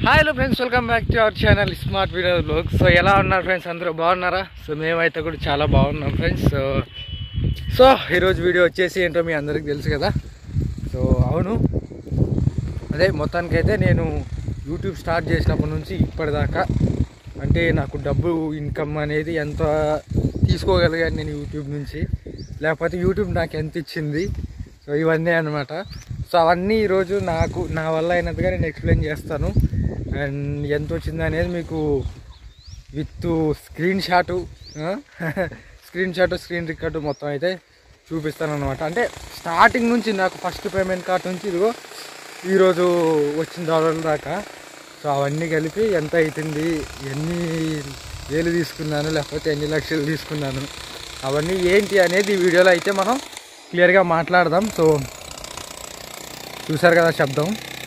Hi hello friends welcome back to our channel smart video blog so ఎలా ఉన్నారు friends అందరూ బాగున్నారా so మేమైతే కూడా చాలా బాగున్నాం ఫ్రెండ్స్ సో సో ఈరోజు వీడియో వచ్చేసి ఏంటో మీ అందరికి తెలుసు కదా సో అవును అదే మొత్తానికైతే నేను యూట్యూబ్ స్టార్ట్ చేసినప్పటి నుంచి ఇప్పటిదాకా అంటే నాకు డబ్బు ఇన్కమ్ అనేది ఎంత తీసుకోగలిగాను నేను యూట్యూబ్ నుంచి లేకపోతే యూట్యూబ్ నాకు ఎంత ఇచ్చింది సో ఇవన్నీ అనమాట సో అవన్నీ ఈరోజు నాకు నా వల్ల అయినట్టుగా నేను ఎక్స్ప్లెయిన్ చేస్తాను అండ్ ఎంత వచ్చింది అనేది మీకు with screen shot screen shot screen record మొత్తం అయితే చూపిస్తాను అనమాట అంటే స్టార్టింగ్ నుంచి నాకు ఫస్ట్ పేమెంట్ కార్డ్ నుంచి ఇదిగో ఈరోజు వచ్చిన డాలర్ల దాకా సో అవన్నీ కలిపి ఎంత అవుతుంది ఎన్ని వేలు తీసుకున్నాను లేకపోతే ఎన్ని లక్షలు తీసుకున్నాను అవన్నీ ఏంటి అనేది ఈ వీడియోలో అయితే మనం క్లియర్గా మాట్లాడదాం సో చూసారు కదా శబ్దం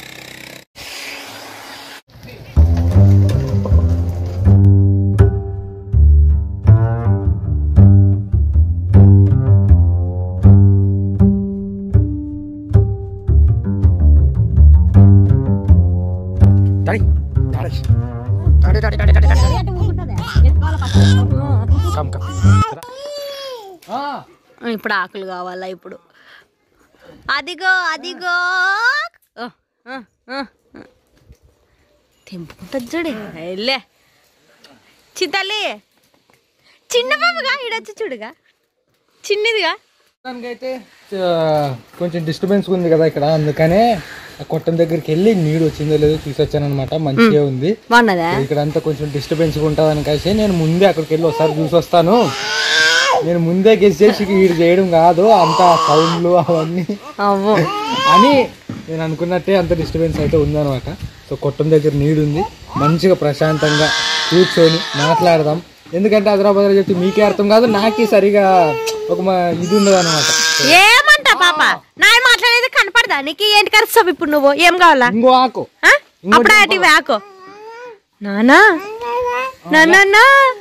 daddy daddy daddy daddy daddy daddy come come ఆ ఇప్పుడు ఆకులు కావాలా ఇప్పుడు అదిగో అదిగో ఆ, ఆ, ఆ. తెంపుకుంటుంది చూడు వెళ్ళే చిత్తల్లి చిన్న బాబుగా ఈడొచ్చి చూడుగా చిన్నదిగా అయితే కొంచెం డిస్టర్బెన్స్ ఉంది కదా ఇక్కడ అందుకనే ఆ కొట్టం దగ్గరికి వెళ్ళి నీడు వచ్చిందో లేదో చూసొచ్చాను అనమాట మంచిగా ఉంది బాగున్నదా ఇక్కడ అంతా కొంచెం డిస్టర్బెన్స్ ఉంటుంది కలిసి నేను ముందే అక్కడికి వెళ్ళి ఒకసారి చూసి వస్తాను నేను ముందే గెస్ చేసి వీడు చేయడం కాదు అంత సౌండ్లు అవన్నీ అవ్వు అని నేను అనుకున్నట్టే అంత డిస్టర్బెన్స్ అయితే ఉందన్నమాట సో కొట్టం దగ్గర నీడు ఉంది మంచిగా ప్రశాంతంగా కూర్చొని మాట్లాడదాం ఎందుకంటే హైదరాబాద్లో చెప్తే మీకే అర్థం కాదు నాకే సరిగా ఒక మా ఇది ఉండదు అనమాట ఏమంటా పాప నా మాట్లాడేది కనపడదా నీకు ఏంటి కరుస్తావు ఇప్పుడు నువ్వు ఏం కావాలా ఇంకో ఆకు ఆ? అప్పుడే అటు వేకు నానా నానా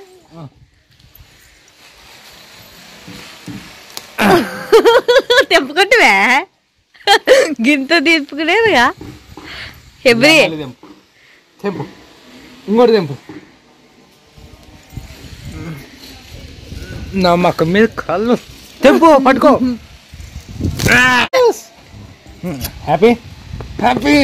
తెంపుకుంటువే గింత తెంపుకునేదిగా ఎబ్రి మళ్ళీ తెంపు తెంపు ఇంకోటి తెంపు నా మక్క మీద కళ్ళు తెంపు పట్టుకో హ్యాపీ హ్యాపీ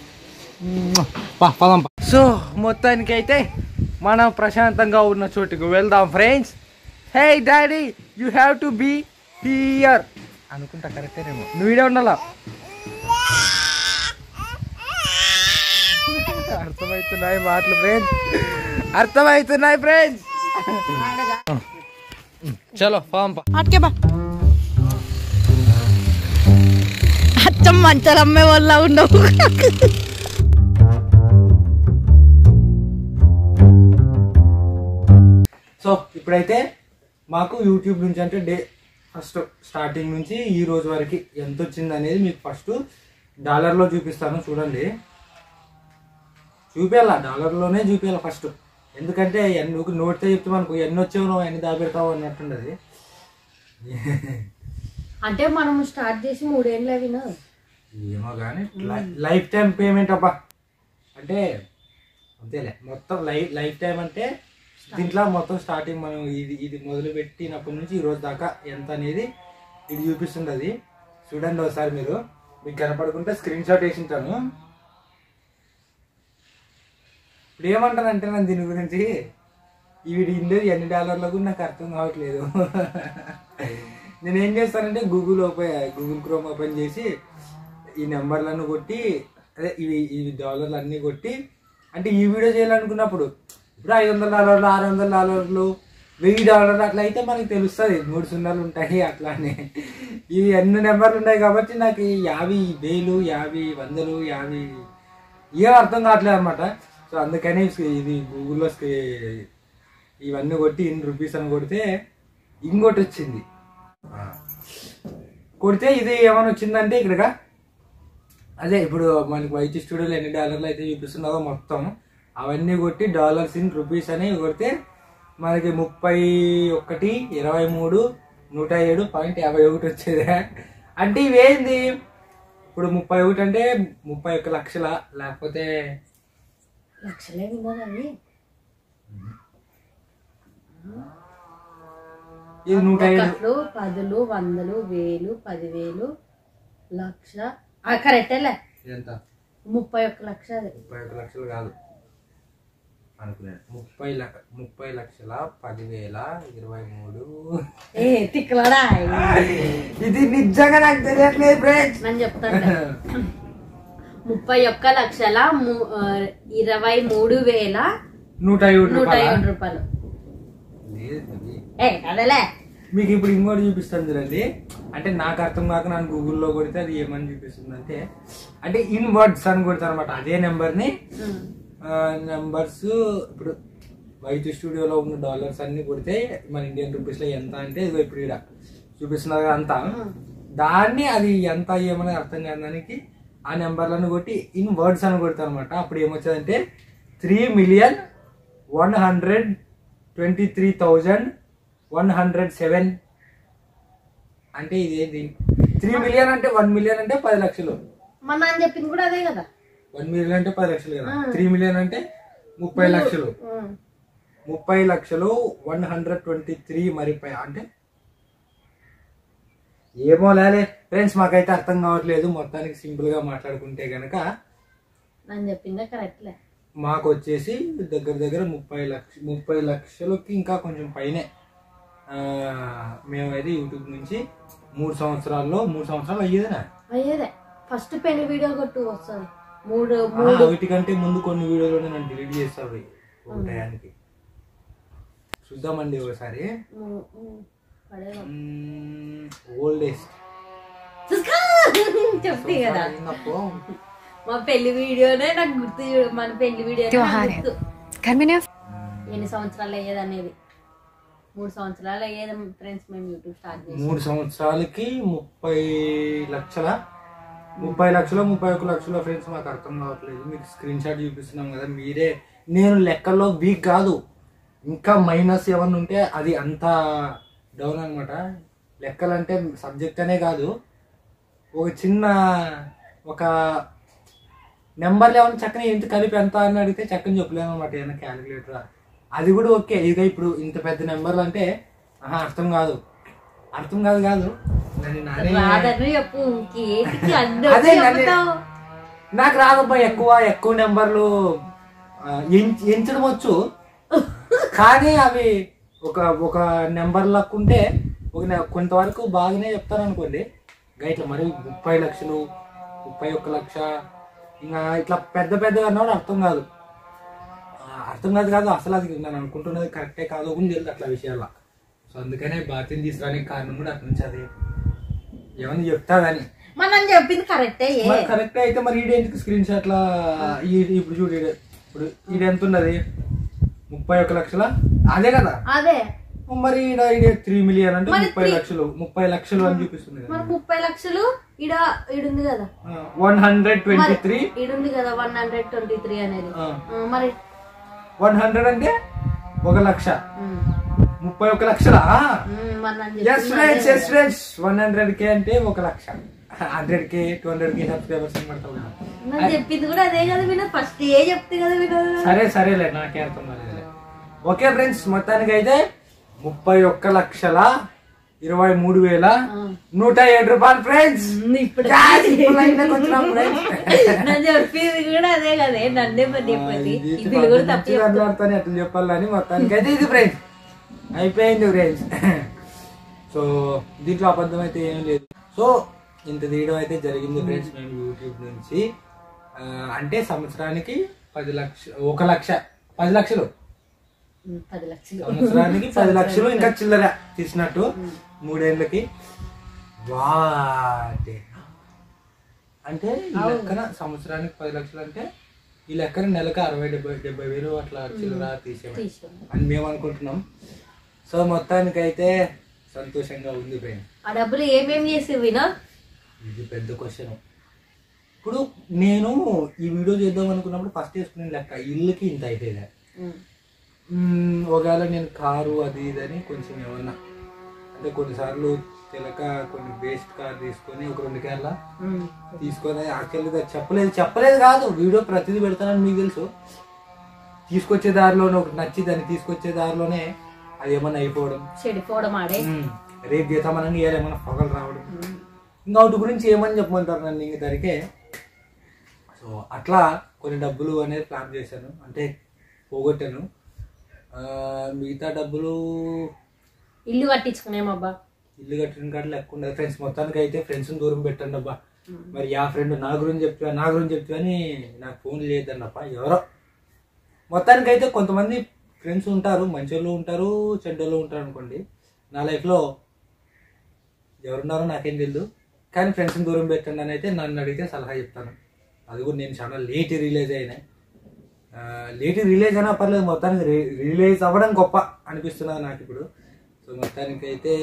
పదం సో మొత్తానికి అయితే మనం ప్రశాంతంగా ఉన్న చోటుకు వెళ్దాం friends hey daddy you have to be here అనుకుంటా కరెక్టేనేమో నువ్వు ఇడే ఉండాలా అర్థమవుతున్నాయి మాటలు ఫ్రెండ్స్ అర్థమవుతున్నాయి ఫ్రెండ్స్ చలో ఫామ్ అటుకే బా అచ్చం మంచాలు అమ్మే వాళ్ళ ఉండవు సో ఇప్పుడైతే మాకు యూట్యూబ్ నుంచి అంటే డే ఫస్ట్ స్టార్టింగ్ నుంచి ఈ రోజు వరకు ఎంత వచ్చింది అనేది మీకు ఫస్ట్ డాలర్లో చూపిస్తాను చూడండి చూపించాలా డాలర్లోనే చూపించాలి ఫస్ట్ ఎందుకంటే ఎన్ని నువ్వు నోటితో చెప్తే మనకు ఎన్ని వచ్చావు నువ్వు ఎన్ని దాపెడతావు అన్నట్టుండదు అంటే మనం స్టార్ట్ చేసి మూడేళ్ళు అవినా ఏమో కానీ లైఫ్ టైం పేమెంట్ అబ్బా అంటే అంతేలే మొత్తం లైఫ్ లైఫ్ టైం అంటే దీంట్లో మొత్తం స్టార్టింగ్ మనం ఇది ఇది మొదలు పెట్టినప్పటి నుంచి ఈ రోజు దాకా ఎంత అనేది ఇది చూపిస్తుంది చూడండి ఒకసారి మీరు మీకు కనపడుకుంటే స్క్రీన్ షాట్ వేసి ఉంటాను ఇప్పుడు ఏమంటానంటే నేను దీని గురించి ఈ వీడి ఇండేది ఎన్ని డాలర్లు కూడా నాకు అర్థం కావట్లేదు నేను ఏం చేస్తానంటే Google open Google Chrome open చేసి ఈ నెంబర్లను కొట్టి అదే ఇవి ఇవి డాలర్లు అన్నీ కొట్టి అంటే ఈ వీడియో చేయాలనుకున్నప్పుడు ఇప్పుడు ఐదు వందల డాలర్లు ఆరు వందల డాలర్లు వెయ్యి డాలర్లు అట్లా అయితే మనకి తెలుస్తుంది మూడు సున్నాలు ఉంటాయి అట్లానే ఇవి ఎన్ని నెంబర్లు ఉన్నాయి కాబట్టి నాకు ఈ యాభై వేలు యాభై వందలు యాభై ఏం అర్థం కావట్లేదు అనమాట సో అందుకని ఇది గూగుల్లో స్క్రీ- ఇవన్నీ కొట్టి ఇన్ని రూపీస్ అని కొడితే ఇంకోటి వచ్చింది కొడితే ఇది ఏమైనా వచ్చిందంటే ఇక్కడగా అదే ఇప్పుడు మనకి వైట్ స్టూడియోలో ఎన్ని డాలర్లు అయితే చూపిస్తున్నదో మొత్తం అవన్నీ కొట్టి డాలర్స్ ఇన్ రూపీస్ అని కొడితే మనకి ముప్పై ఒకటి ఇరవై మూడు నూట ఏడు పాయింట్ యాభై ఒకటి వచ్చేది అంటే ఇవేంది ఇప్పుడు ముప్పై ఒకటి అంటే ముప్పై ఒక్క లక్షల లేకపోతే లక్షలే ఉన్నది అది ఇది నూట ఐదు ఒకట్లు పదులు వందలు వేలు పదివేలు లక్ష ఆ, కరెక్టేలే ఎంత ముప్పై ఒక్క లక్ష అది ముప్పై ఒక లక్షలు కాదు అనుకున్నాను ముప్పై లక్ష ముప్పై లక్షల పదివేల ఇరవై మూడు ఏ తిక్కలాడా ఇది నిజంగా నాకు తెలియట్లేదు ఫ్రెండ్స్ నేను చెప్తాను ముప్పై ఒక్క లక్షల ము- ఆ, ఇరవై మూడు వేల నూట ఐదు నూట రూపాయల ఐదు రూపాయలు లేదు అది. ఏ అదేలే మీకు ఇప్పుడు ఇంకోటి చూపిస్తాను చూడండి అంటే నాకు అర్థం కాక నేను గూగుల్లో కొడితే అది ఏమని చూపిస్తుంది అంటే అంటే ఇన్ వర్డ్స్ అని కొడతారు అనమాట అదే నెంబర్ని ఉమ్. నెంబర్స్ ఇప్పుడు వైట్ స్టూడియోలో ఉన్న డాలర్స్ అన్ని కొడితే మన ఇండియన్ రూపీస్ లో ఎంత అంటే ఇదిగో ఇప్పుడు ఇక్కడ చూపిస్తున్నారు కదా అంతా దాన్ని అది ఎంత ఏమని అర్థం కాదానికి ఆ నెంబర్లను కొట్టి ఇన్ వర్డ్స్ అని కొడతారు అనమాట అప్పుడు ఏమొచ్చిందంటే three million one hundred twenty three thousand one hundred seven అంటే ఇదేంటి త్రీ మిలియన్ అంటే వన్ మిలియన్ అంటే పది లక్షలు మా నాన్న చెప్పింది కూడా అదే కదా వన్ మిలియన్ అంటే పది లక్షలు కదా త్రీ మిలియన్ అంటే ముప్పై లక్షలు ఉమ్. ముప్పై లక్షలు వన్ హండ్రెడ్ ట్వంటీ త్రీ మరి పై అంటే ఏమో లేలే ఫ్రెండ్స్ మాకైతే అర్థం కావట్లేదు మొత్తానికి సింపుల్ గా మాట్లాడుకుంటే గనక నన్ను చెప్పిందే కరెక్ట్లే మాకు వచ్చేసి దగ్గర దగ్గర ముప్పై లక్ష ముప్పై లక్షలకి ఇంకా కొంచెం పైనే ఆ, మేమైతే యూట్యూబ్ నుంచి మూడు సంవత్సరాల్లో మూడు సంవత్సరాలు అయ్యేదినా అయ్యేదే ఫస్ట్ పెళ్లి వీడియో కొట్టు వస్తుంది మూడు ఆ, మూడు వీటికంటే ముందు కొన్ని వీడియోలు నన్ను డిలీట్ చేస్తావు ఒక టయానికి చూద్దామండి ఒకసారి మూడు- ఉమ్. పడేవా. ఓల్డెస్ట్ చూసుకో. చెప్తే కదా మా పెళ్లి వీడియోనే నాకు గుర్తు చూ- మన పెళ్లి వీడియో గుర్తు घर में नहीं ఎన్ని సంవత్సరాలు అయ్యేది అనేది మూడు సంవత్సరాలు అయ్యేది ఫ్రెండ్స్ మేము యూట్యూబ్ స్టార్ట్ చేసి మూడు సంవత్సరాలకి ముప్పై లక్షల ముప్పై లక్షలు ముప్పై ఒక్క లక్షల ఫ్రెండ్స్ మాకు అర్థం కావట్లేదు మీకు స్క్రీన్ షాట్ చూపిస్తున్నాం కదా మీరే నేను లెక్కల్లో వీక్ కాదు ఇంకా మైనస్ ఏమన్నా ఉంటే అది అంత డౌన్ అనమాట లెక్కలంటే సబ్జెక్ట్ అనే కాదు ఒక చిన్న ఒక నెంబర్లు ఏమైనా చక్కని ఎంత కలిపి ఎంత అని అడిగితే చక్కని చెప్పలేము అనమాట ఏమైనా క్యాలిక్యులేటర్ అది కూడా ఓకే ఇక ఇప్పుడు ఇంత పెద్ద నెంబర్లు అంటే ఆహా, అర్థం కాదు అర్థం కాదు కాదు నన్ను నానే- రాదని చెప్పు ఇంకేటికి అన్ని అదే వచ్చి నన్ను- చెప్తావు నాకు రాదబ్బా ఎక్కువ ఎక్కువ నెంబర్లు ఆ, ఎంచ- ఎంచడం వచ్చు కానీ అవి ఒక ఒక నెంబర్ లక్కుంటే ఒక నె- కొంతవరకు బాగానే చెప్తాను అనుకోండి ఇంకా ఇట్లా మరి ముప్పై లక్షలు ముప్పై ఒక్క లక్ష ఇంకా ఇట్లా పెద్ద పెద్దగా అన్నప్పుడు అర్థం కాదు ఆ, అర్థం కాదు కాదు అసలు అది నేను అనుకుంటున్నది కరెక్టే కాదు కూడా తెలియదు అట్లా విషయాల్లో సో అందుకనే బాతిని తీసుకురానికి కారణం కూడా అట్లా నుంచి అది ఏమని చెప్తాదని మన నన్ను చెప్పింది కరెక్టే ఏ మరి కరెక్ట్ అయితే మరి ఈడేందుకు స్క్రీన్ షాట్ లా ఈ- ఇప్పుడు చూడు ఈడ. ఇప్పుడు ఈడ ఎంత ఉన్నది ముప్పై ఒక లక్షల అదే కదా అదే మరి ఈడ ఈడ త్రీ మిలియన్ అంటే మరి ముప్పై three- లక్షలు ముప్పై లక్షలు అని చూపిస్తుంది కదా మరి ముప్పై లక్షలు ఇడ ఈడుంది కదా వన్ హండ్రెడ్ ట్వంటీ త్రీ ఈడుంది కదా వన్ హండ్రెడ్ ట్వంటీ త్రీ అనేది ఆ. ఆ, మరి వన్ హండ్రెడ్ అంటే ఒక లక్ష ఉమ్, ముప్పై ఒక లక్షల ఉమ్, మరి నన్ను ఎస్ చెప్పింది ఫ్రెండ్స్ అదే yes friends one hundred K అంటే ఒక లక్ష hundred K two hundred K subscribers పడతా కదా. నన్ను చెప్పింది కూడా అదే కదా వినోద్ ఫస్ట్ ఏ చెప్తే కదా వినోద్ సరే సరేలే నాకే అర్థం కాలేదులే ఓకే ఫ్రెండ్స్ మొత్తానికి అయితే ముప్పై ఒక్క లక్షల ఇరవై మూడు వేల నూట ఏడు రూపాయలు ఫ్రెండ్స్ ఉమ్, ఇప్పుడు నన్ను చెప్పింది కూడా అదే కదా నన్నే పని చెప్పింది ఇది కూడా తప్పు చెప్తా అర్థం ఎట్లా చెప్పాలని మొత్తానికి అయితే ఇది ఫ్రెండ్స్ అయిపోయింది ఫ్రెండ్స్ సో దీంట్లో అబద్ధం అయితే ఏం లేదు సో ఇంత తీయడం అయితే జరిగింది ఫ్రెండ్స్ మేము యూట్యూబ్ నుంచి ఆ, అంటే సంవత్సరానికి పది లక్ష ఒక లక్ష పది లక్షలు ఉమ్, పది లక్షలు సంవత్సరానికి పది లక్షలు ఇంకా చిల్లర తీసినట్టు మూడేళ్ళకి వాటే అంటే ఈ లెక్కన సంవత్సరానికి పది లక్షలు అంటే ఈ లెక్కన నెలకు అరవై డెబ్బై డెబ్బై వేలు అట్లా చిల్లర తీసేవాడు తీసాం. అని మేము అనుకుంటున్నాం సో మొత్తానికి అయితే సంతోషంగా ఉంది ఫ్రెండ్ ఆ డబ్బులు ఏమేం చేసి వినోద్ ఇది పెద్ద క్వశ్చన్ ఇప్పుడు నేను ఈ వీడియో చేద్దాం అనుకున్నప్పుడు ఫస్ట్ వేసుకునే లెక్క ఇల్లుకి ఇంత అయిపోయింది ఉమ్, మ్మ్, ఒకవేళ నేను కారు అది ఇది అని కొంచెం ఏమన్నా అంటే కొన్నిసార్లు తెలక కొన్ని బేస్ట్ కార్ తీసుకొని ఒక రెండు కార్ల ఉమ్, తీసుకొని యాక్చువల్గా చెప్పలేదు చెప్పలేదు కాదు వీడియో ప్రతిదీ పెడతానని మీకు తెలుసు తీసుకొచ్చే దారిలోనే ఒకటి నచ్చి దాన్ని తీసుకొచ్చే దారిలోనే అది ఏమన్నా అయిపోవడం చెడిపోవడం ఆడే ఉమ్, రేపు చేద్దామని ఏమైనా పొగలు రావడం ఇంకా వాటి గురించి ఏమని చెప్పమంటారు నన్ను ఇంక దానికే సో అట్లా కొన్ని డబ్బులు అనేది ప్లాన్ చేశాను అంటే పోగొట్టాను ఆ, మిగతా డబ్బులు ఇల్లు కట్టించుకునేమబ్బా ఇల్లు కట్టిన కాడ లెక్క ఉండదు ఫ్రెండ్స్ మొత్తానికి అయితే ఫ్రెండ్స్ దూరం పెట్టండి అబ్బా మరి ఆ ఫ్రెండ్ నా గురించి చెప్తా నా గురించి చెప్తా అని నాకు ఫోన్ చేయొద్దండి అప్ప ఎవరో మొత్తానికి అయితే కొంతమంది ఫ్రెండ్స్ ఉంటారు మంచోళ్ళు ఉంటారు చెడ్డోళ్ళు ఉంటారు అనుకోండి నా లైఫ్లో ఎవరున్నారో నాకేం తెలియదు కానీ ఫ్రెండ్స్ని దూరం పెట్టండి అని అయితే నన్ను అడిగితే సలహా చెప్తాను అది కూడా నేను చాలా లేట్ రిలీజ్ అయినా లేట్ రిలీజ్ అయినా పర్లేదు మొత్తానికి రిలీజ్ అవ్వడం గొప్ప అనిపిస్తున్నది నాకు ఇప్పుడు సో మొత్తానికి అయితే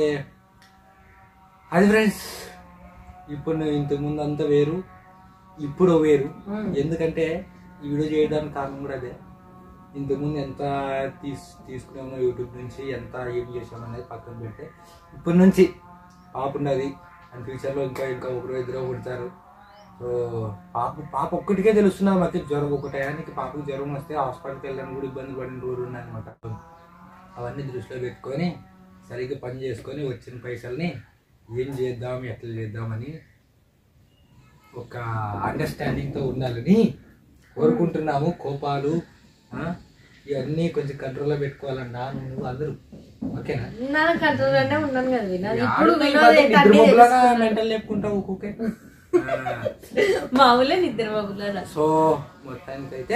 అది ఫ్రెండ్స్ ఇప్పుడు నేను ఇంతకు ముందు అంతా వేరు ఇప్పుడు వేరు ఎందుకంటే ఈ వీడియో చేయడానికి కారణం కూడా అదే ఇంతకుముందు ఎంత తీస్ తీసుకున్నామో యూట్యూబ్ నుంచి ఎంత ఏం చేసామో అనేది పక్కన పెడితే ఇప్పటి నుంచి పాప ఉన్నది అండ్ ఫ్యూచర్లో ఇంకా ఇంకా ఒకరు ఇద్దరు పుడతారు సో పాప పాప ఒక్కటికే తెలుస్తున్నా మధ్య జ్వరం ఒక టయానికి పాపకు జ్వరం వస్తే హాస్పిటల్కి వెళ్ళడానికి కూడా ఇబ్బంది పడిన రోజులు ఉన్నాయన్నమాట అవన్నీ దృష్టిలో పెట్టుకొని సరిగ్గా పని చేసుకొని వచ్చిన పైసల్ని ఏం చేద్దాం ఎట్లా చేద్దామని ఒక అండర్స్టాండింగ్తో ఉండాలని కోరుకుంటున్నాము కోపాలు ఆ, ఇవన్నీ కొంచెం కంట్రోల్లో పెట్టుకోవాలన్నా నువ్వు అందరూ ఓకేనా నా కంట్రోల్లోనే ఉన్నాను కదా వినోద్ ఇప్పుడు వినోద్ ఏంటంటే నిద్రమబ్బులాగా మెంటల్ లేపుకుంటావు ఒక్కొక్కే మామూలే నిద్ర బాబులారా సో మొత్తానికి అయితే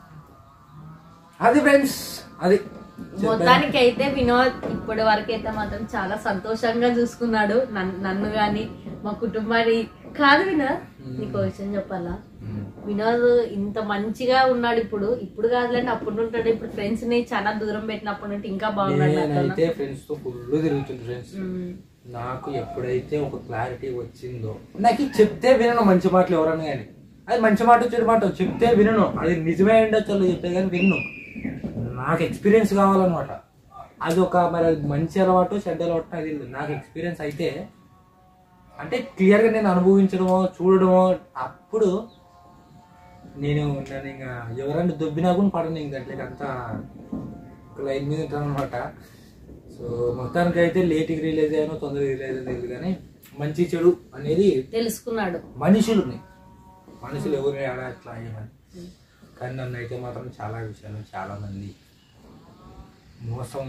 అది ఫ్రెండ్స్ అది మొత్తానికి అయితే వినోద్ ఇప్పటి వరకు అయితే మాత్రం చాలా సంతోషంగా చూసుకున్నాడు నన్ను నన్ను గాని మా కుటుంబాన్ని కాదు వినోద్ నీకు ఒక విషయం చెప్పాలా వినోద్ ఇంత మంచిగా ఉన్నాడు ఇప్పుడు ఇప్పుడు కాదులేండి అప్పుడు ఉంటాడు ఇప్పుడు ఫ్రెండ్స్ ని చాలా దూరం పెట్టినప్పటి నుండి ఇంకా బాగున్నాడు నాతో. నేనైతే ఫ్రెండ్స్ తో ఫుల్ తిరుగుతుంది ఫ్రెండ్స్ ఉమ్. నాకు ఎప్పుడైతే ఒక క్లారిటీ వచ్చిందో నాకు ఇది చెప్తే వినను మంచి మాటలు ఎవరన్నా కానీ అది మంచి మాట చెడు మాట చెప్తే వినను అది నిజమే ఉండొచ్చు వాళ్ళు చెప్తే కానీ విన్ను నాకు ఎక్స్పీరియన్స్ కావాలన్నమాట అది ఒక మరి అది మంచి అలవాటు చెడ్డ అలవాటు నాకు తెలియదు నాకు ఎక్స్పీరియన్స్ అయితే అంటే క్లియర్గా నేను అనుభవించడమో చూడడమో అప్పుడు నేను నన్ను ఇంకా ఎవరైనా దొబ్బినా కూడా పడను ఇంక దాంట్లోకి అంతా ఒక లైన్ మీద ఉంటాను అనమాట సో మొత్తానికి అయితే లేట్కి రిలీజ్ అయ్యానో తొందరగా రిలీజ్ అయ్యేది కానీ మంచి చెడు అనేది తెలుసుకున్నాడు మనుషులుని మనుషులు ఎవరు ఆడ ఎట్లా అయ్యమని కానీ నన్ను అయితే మాత్రం చాలా విషయాలు చాలా మంది మోసం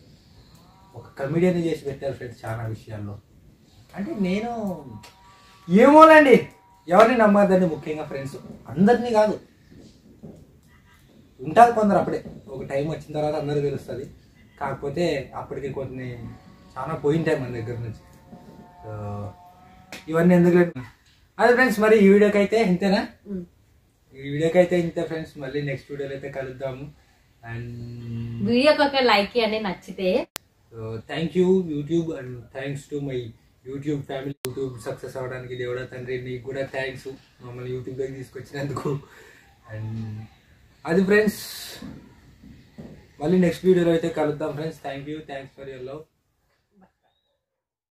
ఒక కమిడియన్ చేసి పెట్టారు ఫ్రెండ్స్ చాలా విషయాల్లో అంటే నేను ఏమోనండి ఎవరిని నమ్మద్దండి ముఖ్యంగా ఫ్రెండ్స్ అందరినీ కాదు ఉంటారు కొందరు అప్పుడే ఒక టైం వచ్చిన తర్వాత అందరికీ తెలుస్తుంది కాకపోతే అప్పటికి కొన్ని చాలా పోయింటాయి మన దగ్గర నుంచి సో ఇవన్నీ ఎందుకు అదే ఫ్రెండ్స్ మరి ఈ వీడియోకి అయితే ఇంతేనా ఉమ్. ఈ వీడియోకి అయితే ఇంతే ఫ్రెండ్స్ మళ్ళీ నెక్స్ట్ వీడియోలో అయితే కలుద్దాము అండ్ వీడియోకి ఒక లైక్ అని నచ్చితే thank you YouTube and thanks to my YouTube family YouTube success అవ్వడానికి దేవుడా తండ్రి నీకు కూడా థ్యాంక్స్ మమ్మల్ని యూట్యూబ్లోకి తీసుకొచ్చినందుకు అండ్ అది ఫ్రెండ్స్ మళ్ళీ నెక్స్ట్ వీడియోలో అయితే కలుద్దాం friends thank you thanks for your love